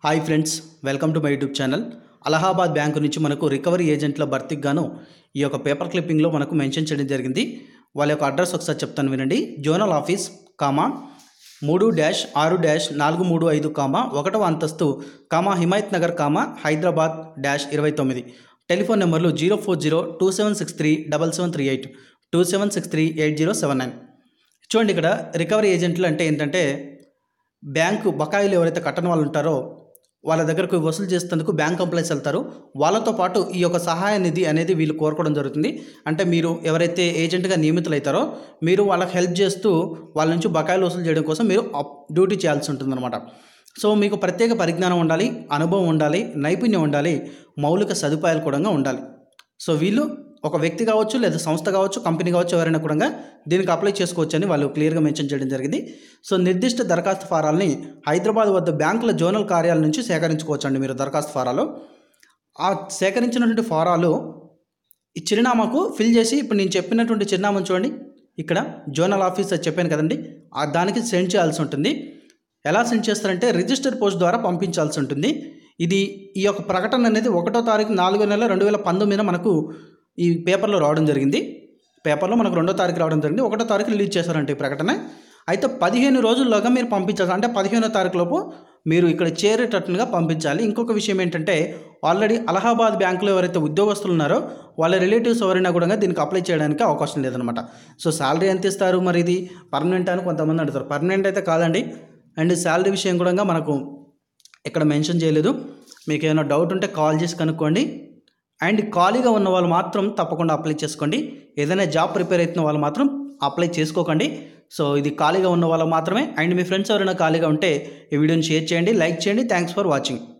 hi friends welcome to my YouTube channel Allahabad bank నుంచి మనకు recovery ఏజెంట్ల భర్తీకి గాను ఈ యొక్క పేపర్ క్లిప్పింగ్లో మనకు మెన్షన్ చేయడం జరిగింది వాళ్ళ యొక్క అడ్రస్ ఒకసారి చెప్తాను వినండి జోనల్ ఆఫీస్ కామా మూడు డ్యాష్ ఆరు డ్యాష్ నాలుగు మూడు ఐదు కామా ఒకటవ అంతస్తు comma Himayat Nagar comma Hyderabad dash ఇరవై తొమ్మిది టెలిఫోన్ నెంబర్లు zero four zero two seven six three double seven three eight two seven six three eight zero seven nine చూడండి ఇక్కడ రికవరీ ఏజెంట్లు అంటే ఏంటంటే బ్యాంకు బకాయిలు ఎవరైతే కట్టని వాళ్ళు ఉంటారో వాళ్ళ దగ్గరకు వసూలు చేసేందుకు బ్యాంక్ కంప్లైంట్స్ వెళ్తారు వాళ్ళతో పాటు ఈ యొక్క సహాయ నిధి అనేది వీళ్ళు కోరుకోవడం జరుగుతుంది అంటే మీరు ఎవరైతే ఏజెంట్గా నియమితులవుతారో మీరు వాళ్ళకి హెల్ప్ చేస్తూ వాళ్ళ నుంచి బకాయిలు వసూలు చేయడం కోసం మీరు అప్- డ్యూటీ చేయాల్సి ఉంటుందన్నమాట సో మీకు ప్రత్యేక పరిజ్ఞానం ఉండాలి అనుభవం ఉండాలి నైపుణ్యం ఉండాలి మౌలిక సదుపాయాలు కూడా ఉండాలి సో వీళ్ళు ఒక వ్యక్తి కావచ్చు లేదా సంస్థ కావచ్చు కంపెనీ కావచ్చు ఎవరైనా కూడా దీనికి అప్లై చేసుకోవచ్చు అని వాళ్ళు క్లియర్గా మెన్షన్ చేయడం జరిగింది సో నిర్దిష్ట దరఖాస్తు ఫారాలని హైదరాబాద్ వద్ద బ్యాంకుల జోనల్ కార్యాలయం నుంచి సేకరించుకోవచ్చు అండి మీరు దరఖాస్తు ఫారాలు ఆ సేకరించినటువంటి ఫారాలు ఈ చిరునామాకు ఫిల్ చేసి ఇప్పుడు నేను చెప్పినటువంటి చిరునామాను చూడండి ఇక్కడ జోనల్ ఆఫీస్ అని చెప్పాను కదండి ఆ దానికి సెండ్ చేయాల్సి ఉంటుంది ఎలా సెండ్ చేస్తారంటే రిజిస్టర్ పోస్ట్ ద్వారా పంపించాల్సి ఉంటుంది ఇది ఈ యొక్క ప్రకటన అనేది ఒకటో తారీఖు నాలుగో నెల రెండు వేల పంతొమ్మిదిన మనకు ఈ పేపర్లో రావడం జరిగింది పేపర్లో మనకు రెండో తారీఖు రావడం జరిగింది ఒకటో తారీఖు రిలీజ్ చేశారంటే ఈ ప్రకటన అయితే పదిహేను రోజుల్లోగా మీరు పంపించాలి అంటే పదిహేనో తారీఖు లోపు మీరు ఇక్కడ చేరేటట్టుగా పంపించాలి ఇంకొక విషయం ఏంటంటే ఆల్రెడీ అలహాబాద్ బ్యాంకులో ఎవరైతే ఉద్యోగస్తులు ఉన్నారో వాళ్ళ రిలేటివ్స్ ఎవరైనా కూడా దీనికి అప్లై చేయడానికి అవకాశం లేదనమాట సో శాలరీ ఎంత ఇస్తారు మరి ఇది పర్మనెంట్ అని కొంతమంది అడుగుతారు పర్మనెంట్ అయితే కాదండి అండ్ శాలరీ విషయం కూడా మనకు ఇక్కడ మెన్షన్ చేయలేదు మీకు ఏమైనా డౌట్ ఉంటే కాల్ చేసి కనుక్కోండి అండ్ ఖాళీగా ఉన్న వాళ్ళు మాత్రం తప్పకుండా అప్లై చేసుకోండి ఏదైనా జాబ్ ప్రిపేర్ అవుతున్న వాళ్ళు మాత్రం అప్లై చేసుకోకండి సో ఇది ఖాళీగా ఉన్న వాళ్ళు మాత్రమే అండ్ మీ ఫ్రెండ్స్ ఎవరైనా ఖాళీగా ఉంటే ఈ వీడియోని షేర్ చేయండి లైక్ చేయండి థ్యాంక్స్ ఫర్ వాచింగ్